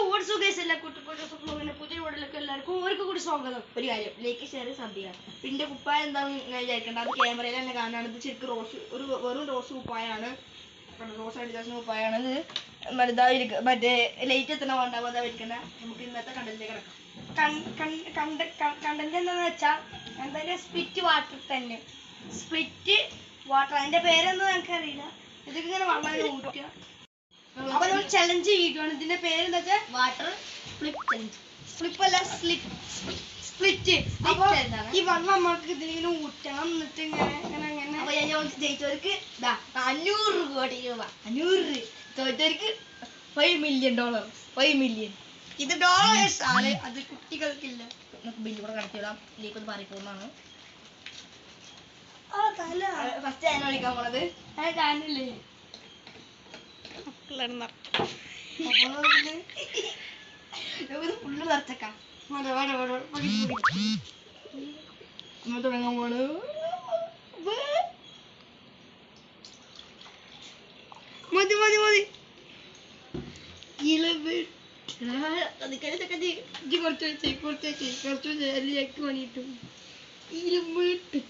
വാട്സ് guys എല്ലാ കുട്ടികളുടെ പുതിയ വീട്ടിലേക്ക് എല്ലാവർക്കും ഒരിക്കൽ കൂടി സ്വാഗതം ഒരു കാര്യം ലൈക്ക് ഷെയർ സബ് ചെയ്യാം പിന്നെ കുപ്പായം എന്താണെന്ന് നിങ്ങൾ വിചാരിക്കേണ്ട അത് ക്യാമറയിൽ തന്നെ കാണാണ് ഇത് ശരിക്കും റോസ് ഒരു വെറും റോസ് കുപ്പായാണ് റോസ് അടിച്ചാൽ കുപ്പായാണ് ഇത് മരുതായിരിക്കും മറ്റേ ലൈറ്റ് എത്തണ വേണ്ടാവും അതാ ഇരിക്കണ്ട നമുക്ക് ഇന്നത്തെ കണ്ടലിലേക്ക് കിടക്കാം കണ്ടന്റ് എന്താന്ന് വെച്ചാൽ എന്തായാലും സ്പിറ്റ് വാട്ടർ തന്നെ സ്പിറ്റ് വാട്ടർ അതിന്റെ പേരെന്താ ഞങ്ങൾക്ക് അറിയില്ല ഇതൊക്കെ ഇങ്ങനെ വെള്ളം ഇങ്ങനെ ഊറ്റുക അപ്പൊ നമ്മൾ ചലഞ്ച് ചെയ്യുകയാണ് ഇതിന്റെ പേര് എന്താ വെച്ചാൽ വാട്ടർ ഫ്ലിപ്പ് ചലഞ്ച് സ്ലിപ്പ് അല്ല സ്ലിപ്പ് സ്പ്ലിറ്റ് അപ്പൊ എന്താണ്? ഈ വെള്ളം നമുക്ക് ഇതിലിങ്ങനെ ഊറ്റണം എന്നിട്ട് ഇങ്ങനെ ഇങ്ങനെ ഇങ്ങനെ അപ്പൊ ഞാൻ ചോദിച്ചു ജയിച്ചവർക്ക് ഇതാ അഞ്ഞൂറ് കോടി രൂപ അഞ്ഞൂറ് രൂപ തോറ്റവർക്ക് five million dollar five million ഇത് ഡോളേഴ്സ് ആണ് അത് കുട്ടികൾക്കില്ല നമുക്ക് ബില്ല് കൂടെ കടത്തി വിടാം ഇതിലേക്ക് ഒന്ന് മാറിപ്പോകുന്നതാണ് ആ തല ഫസ്റ്റ് ഞാൻ വിളിക്കാൻ പോണത് ആ കാണില്ലേ നമുക്കിത് ഫുള്ള് നിറച്ചേക്കാം വേണ്ട വേണ്ട വേണ്ട പകുതി പകുതി. നമ്മൾ തുടങ്ങാൻ പോണ് മതി മതി മതി ഇലവ് കതിക്കല് ചക്കത്തി ഇജ്ജ് കുറച്ച് വെച്ചേ കുറച്ച് വെച്ചേ കുറച്ച് വെച്ചേ അല്ലെങ്കിൽ എനിക്ക് പണിയിട്ടു ഇലവ്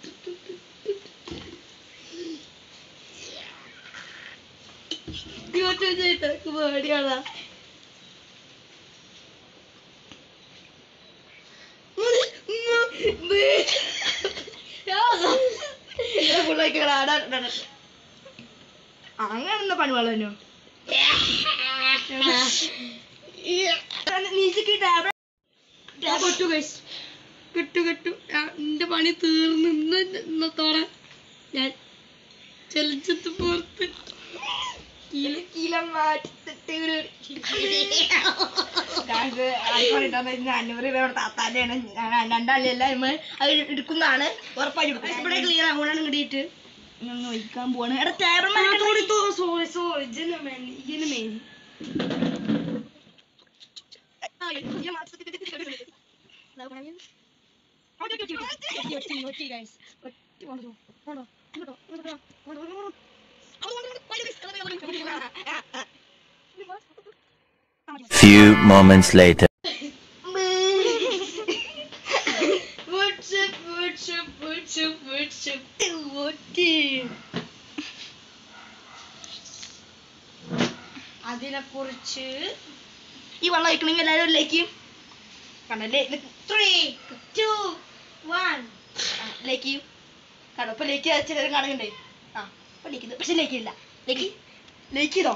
കുറച്ച് വെച്ചേട്ടാ പേടിയാളാ അങ്ങനെ പണി വളഞ്ഞോ നീച്ചക്ക് ടാബ് കിട്ടു ഗൈസ് കിട്ടു കിട്ടു എന്റെ പണി തീർന്നു ഇന്ന് ഇന്നത്തോടെ ഞാൻ ചലിച്ചത്ത് പുറത്ത് അഞ്ഞൂറ് രൂപ താത്താന്റെയാണ് രണ്ടാളിയല്ല നമ്മൾ അത് എടുക്കുന്നതാണ് ഉറപ്പായി എടുക്കും ഇവിടെ ക്ലിയർ ആവണാണ് കിട്ടിയിട്ട് ഞാൻ ഒഴിക്കാൻ പോവാണ് എടാ ടേബിൾ സോറി സോറി ഇതിന് മെയിൻ ഇതിന് മെയിൻ Few moments later. അതിനെ കുറിച്ച് ഈ വെള്ളം ഒഴിക്കണമെങ്കിൽ എല്ലാവരും ഒരു ലൈക്ക് കണ്ടല്ലേ ത്രീ ടു വൺ ലൈക്ക് കണ്ടോ ഇപ്പൊ ലൈക്ക് ചിലരും കാണുന്നുണ്ട് ആ ഇപ്പൊ ലൈക്ക് പക്ഷെ ലൈക്ക് ഇല്ല ലൈക്ക് ലൈക്ക് ചെയ്തോ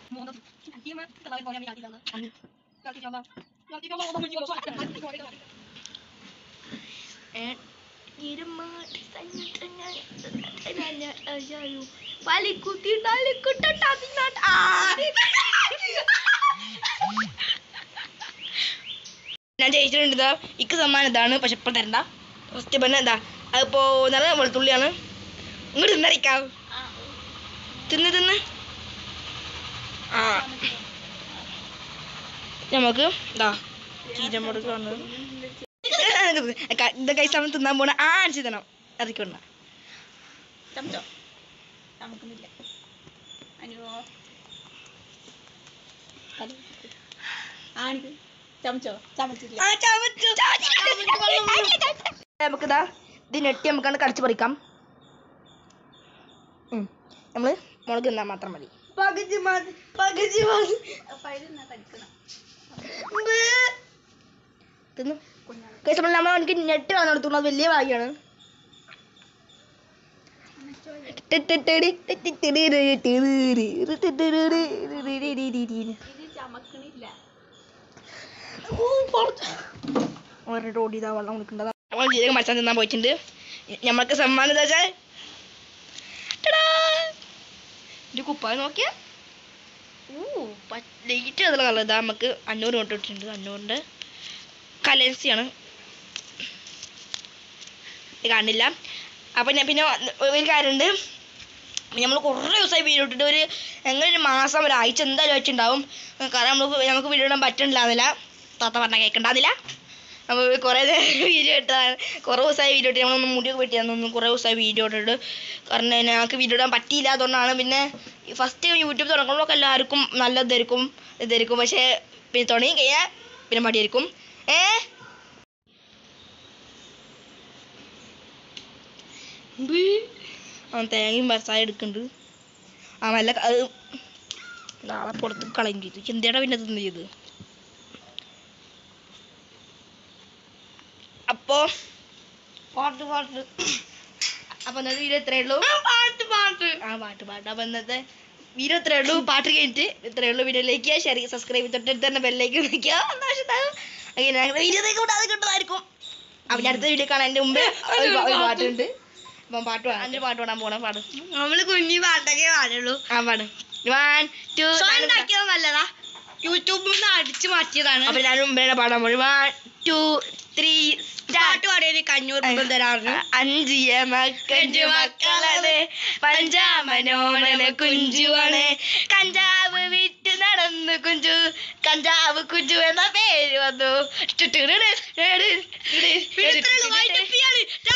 ഞാൻ ജയിച്ചിട്ടുണ്ട് ഇതാ ഇക്ക് സമ്മാനം ഇതാണ് പക്ഷെ ഇപ്പൊ തരണ്ട ഫസ്റ്റ് പിന്നെ എന്താ അതിപ്പോ നല്ല വെളുത്തുള്ളിയാണ് ഇങ്ങോട്ട് തിന്നറിക്കാം തിന്ന് തിന്ന് ആ നമുക്ക് ഇതാ ചീരമുളകാണ് ഇത് കൈ സമയം തിന്നാൻ പോണ ആ അടിച്ചു തരണം ഇറക്കിക്കൊണ്ട ചമച്ചോ നമുക്കൊന്നുമില്ല അനുവോ ആണിക്ക് ചമച്ചോ ചമച്ചില്ല നമുക്കിതാ ഇത് നെട്ടി നമുക്കാണ് കടിച്ചു പറിക്കാം ഉം. നമ്മള് മുളക് തിന്നാൻ മാത്രം മതി പകുതി മതി പകുതി മതി അപ്പൊ അതിൽ കടിക്കണം തിന്നു കൈസ് നമ്മൾ നമ്മൾ എനിക്ക് നെറ്റ് വന്നു കൊടുത്തു അത് വലിയ ഭാഗ്യമാണ് ഇത് ചമക്കണില്ല ഓരോ ഓടി ഇതാ വെള്ളം കുടിക്കേണ്ടതാ നമ്മൾ ജീരകം മത്സ്യം തിന്നാൻ പോയിട്ടുണ്ട് നമ്മൾക്ക് സമ്മാനം എന്താ വെച്ചാൽ ഒരു കുപ്പായ നോക്കിയാ ഊ ലൈറ്റ് അതുള്ള കളർ ഇതാ നമുക്ക് അഞ്ഞൂറ് കൊണ്ട് ഇട്ടിട്ടുണ്ട് അഞ്ഞൂറിൻ്റെ കലൻസിയാണ് ഇത് കാണില്ല അപ്പം ഞാൻ പിന്നെ ഒരു കാര്യമുണ്ട് നമ്മൾ കുറേ ദിവസമായി വീഡിയോ ഇട്ടിട്ട് ഒരു എങ്ങനെ ഒരു മാസം ഒരാഴ്ച എന്തായാലും വെച്ചിട്ടുണ്ടാവും കാരണം നമുക്ക് നമുക്ക് വീഡിയോ ഇടാൻ പറ്റണില്ലാന്നില്ല താത്ത പറഞ്ഞാൽ കേൾക്കണ്ടാന്നില്ല നമ്മൾ കുറേ വീഡിയോ ഇട്ടതാണ് കുറേ ദിവസമായി വീഡിയോ ഇട്ട് നമ്മളൊന്ന് മുടിയൊക്കെ വെട്ടിയാന്നൊന്നും കുറേ ദിവസമായി വീഡിയോ ഇട്ടിട്ട് കാരണം ഞങ്ങൾക്ക് വീഡിയോ ഇടാൻ പറ്റിയില്ല അതുകൊണ്ടാണ് പിന്നെ ഫസ്റ്റ് യൂട്യൂബ് തുടങ്ങുമ്പോഴൊക്കെ എല്ലാവർക്കും നല്ലതായിരിക്കും ഇതായിരിക്കും പക്ഷേ പിന്നെ തുടങ്ങി കഴിഞ്ഞാൽ പിന്നെ മടിയായിരിക്കും ഏ ബീ. ആ തേങ്ങയും പസായ എടുക്കുന്നുണ്ട് ആ നല്ല ക- അത് നാളെ പുറത്ത് കളയും ചെയ്തു എന്തിനാ പിന്നെ തിന്നു ചെയ്ത് അപ്പോ പാട്ട് പാട്ട് അപ്പൊ ഇന്നത്തെ വീഡിയോ ഇത്രയേ ഉള്ളൂ പാട്ട് പാട്ട് ആ പാട്ട് പാട്ട് അപ്പൊ ഇന്നത്തെ വീഡിയോ ഇത്രയേ ഉള്ളൂ പാട്ട് കഴിഞ്ഞിട്ട് ഇത്രയേ ഉള്ളൂ വീഡിയോ ലൈക്ക് ചെയ്യുക ഷെയർ ചെയ്യുക സബ്സ്ക്രൈബ് തൊട്ടടുത്ത് തന്നെ ബെല്ലേക്ക് നിൽക്കുക അങ്ങനെ വീഡിയോയിലേക്ക് കൂടാതെ കിട്ടുന്നതായിരിക്കും അപ്പൊ ഞാൻ അടുത്ത വീഡിയോ കാണാൻ മുമ്പ് ഒരു പാ- ഒരു പാട്ടുണ്ട് അപ്പം പാട്ട് പാടാം അഞ്ച് പാട്ട് പാടാൻ പോണം പാട് നമ്മള് കുഞ്ഞി പാട്ടൊക്കെ പാടുള്ളൂ ആ പാട് വൺ ടു സ്വയം ഉണ്ടാക്കിയത് നല്ലതാ യൂട്യൂബിൽ നിന്ന് അടിച്ചു മാറ്റിയതാണ് അപ്പൊ ഞാൻ മുമ്പേ പാടാൻ പോയി വൺ ടു ത്രീ പാട്ട് പാടിയത് കഞ്ഞൂർ മുതൽ തരാറുണ്ട് അഞ്ചിയ മക്കഞ്ചു മക്കളാണ് പഞ്ചാമനോമന കുഞ്ചുവാണ് കഞ്ചാവ് വിറ്റ് നടന്നു കുഞ്ചു കഞ്ചാവ് കുഞ്ചു എന്ന പേര് വന്നു